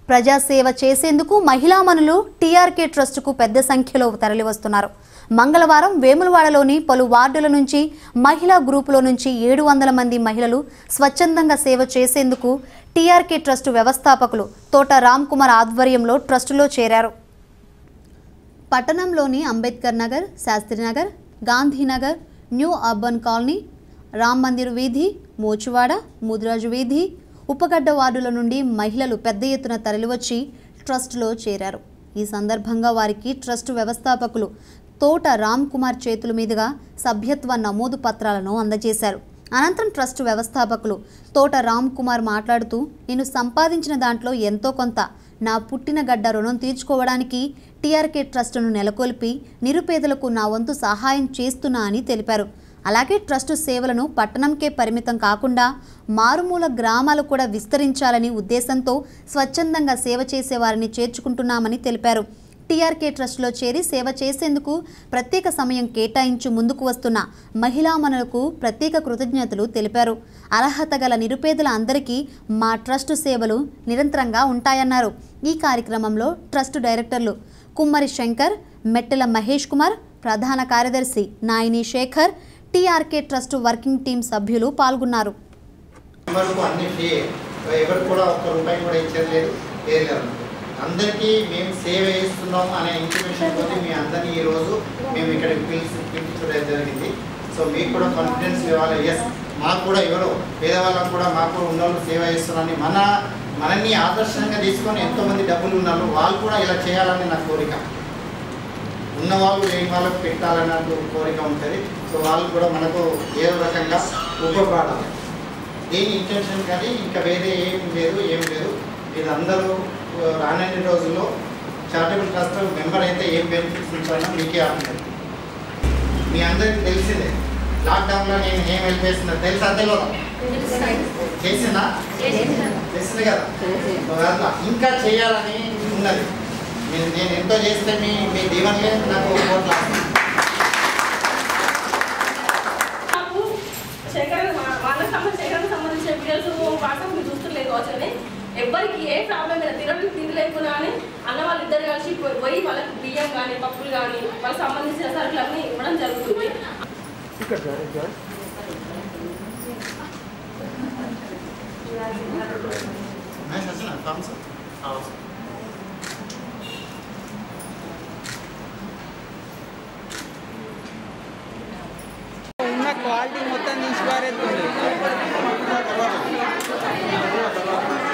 ప్రజాసేవ చేసేందుకు మహిళామణులు టీఆర్కే ట్రస్టుకు పెద్ద సంఖ్యలో తరలివస్తున్నారు మంగళవారం వేములవాడలోని పలు వార్డుల నుంచి మహిళా గ్రూపులో నుంచి ఏడు వందల మంది మహిళలు స్వచ్ఛందంగా సేవ చేసేందుకు టీఆర్కే ట్రస్టు వ్యవస్థాపకులు తోట రామ్ కుమార్ ఆధ్వర్యంలో ట్రస్టులో చేరారు పట్టణంలోని Ambedkar Nagar Shastrinagar Gandhinagar new urban colony Ram Mandir వీధి మోచువాడ ముదిరాజు వీధి ఉపగడ్డ వార్డుల నుండి మహిళలు పెద్ద ఎత్తున తరలివచ్చి ట్రస్టులో చేరారు ఈ సందర్భంగా వారికి ట్రస్ట్ వ్యవస్థాపకులు తోట రామ్ కుమార్ చేతుల మీదుగా సభ్యత్వ నమోదు పత్రాలను అందజేశారు అనంతరం ట్రస్ట్ వ్యవస్థాపకులు తోట రామ్ కుమార్ మాట్లాడుతూ నేను సంపాదించిన దాంట్లో ఎంతో కొంత నా పుట్టిన గడ్డ రుణం తీర్చుకోవడానికి టీఆర్కే ట్రస్టును నెలకొల్పి నిరుపేదలకు నా వంతు సహాయం చేస్తున్నా అని తెలిపారు అలాగే ట్రస్టు సేవలను పట్టణంకే పరిమితం కాకుండా మారుమూల గ్రామాలు కూడా విస్తరించాలని ఉద్దేశంతో స్వచ్ఛందంగా సేవ చేసే వారిని చేర్చుకుంటున్నామని తెలిపారు టీఆర్కే ట్రస్టులో చేరి సేవ చేసేందుకు ప్రత్యేక సమయం కేటాయించి ముందుకు వస్తున్న మహిళామణులకు ప్రత్యేక కృతజ్ఞతలు తెలిపారు అర్హత గల నిరుపేదల అందరికీ మా ట్రస్టు సేవలు నిరంతరంగా ఉంటాయన్నారు ఈ కార్యక్రమంలో ట్రస్టు డైరెక్టర్లు కుమ్మరి శంకర్ మెట్టెల మహేష్ కుమార్ ప్రధాన కార్యదర్శి Naini Shekhar TRK trust working team సభ్యులు పాల్గొన్నారు వరకు అన్ని ఫ్రీ ఎవరు కూడా ఒక్క రూపాయి కూడా ఇచ్చేది లేదు ఏది లేదు అందరికీ మేము సేవ చేస్తున్నాం అనే ఇన్ఫర్మేషన్ తోటి మీ అందరినీ ఈరోజు మేము ఇక్కడ పిలిచి పిలిపించడం జరిగింది సో మీకు కూడా కాన్ఫిడెన్స్ ఇవ్వాలి ఎస్ మాకు కూడా ఎవరో పేదవాళ్ళకు కూడా మాకు ఉన్న వాళ్ళు సేవ చేస్తున్నారని మన మనల్ని ఆదర్శంగా తీసుకొని ఎంతోమంది డబ్బులు ఉన్నారు వాళ్ళు కూడా ఇలా చేయాలని నా కోరిక ఉన్న వాళ్ళు లేని వాళ్ళకు పెట్టాలన్నట్టు కోరిక ఉంటుంది సో వాళ్ళు కూడా మనకు ఏదో రకంగా ఉపయోగపడాలి దీని ఇంటెన్షన్ కానీ ఇంకా వేరే ఏం లేదు ఏం లేదు మీరందరూ ఆ, రానున్న రోజుల్లో చారిటబుల్ ట్రస్ట్ మెంబర్ అయితే ఏం బెనిఫిట్స్ ఉంటాయో మీకే అర్థం మీ అందరికీ తెలిసిందే లాక్డౌన్లో నేను ఏం హెల్ప్ చేస్తున్నా తెలుసా తెలియదా చేసిందా చేసింది కదా ఒక అట్లా ఇంకా చేయాలని ఉన్నది నేను నేను ఎంతో చేస్తే మీ మీ దీవెనలే నాకు కోట్ల నాకు శేఖర్ మా- వాళ్ళకి సంబంధించి శేఖర్కి సంబంధించిన వీడియోస్ వాట్సాప్ మీరు చూస్తలేదు వచ్చని ఎవరికి ఏ ప్రాబ్లం లేదు తినడానికి తిండి లేకున్నా కానీ అన్న వాళ్ళు ఇద్దరు కలిసి పోయి- పోయి వాళ్ళకి బియ్యం కానీ పప్పులు కానీ వాళ్ళకి సంబంధించిన సరుకులన్నీ ఇవ్వడం జరుగుతుంది నేను వచ్చిన థమ్స్ ఉన్న క్వాలిటీ మొత్తం తీసి పారేస్తుంది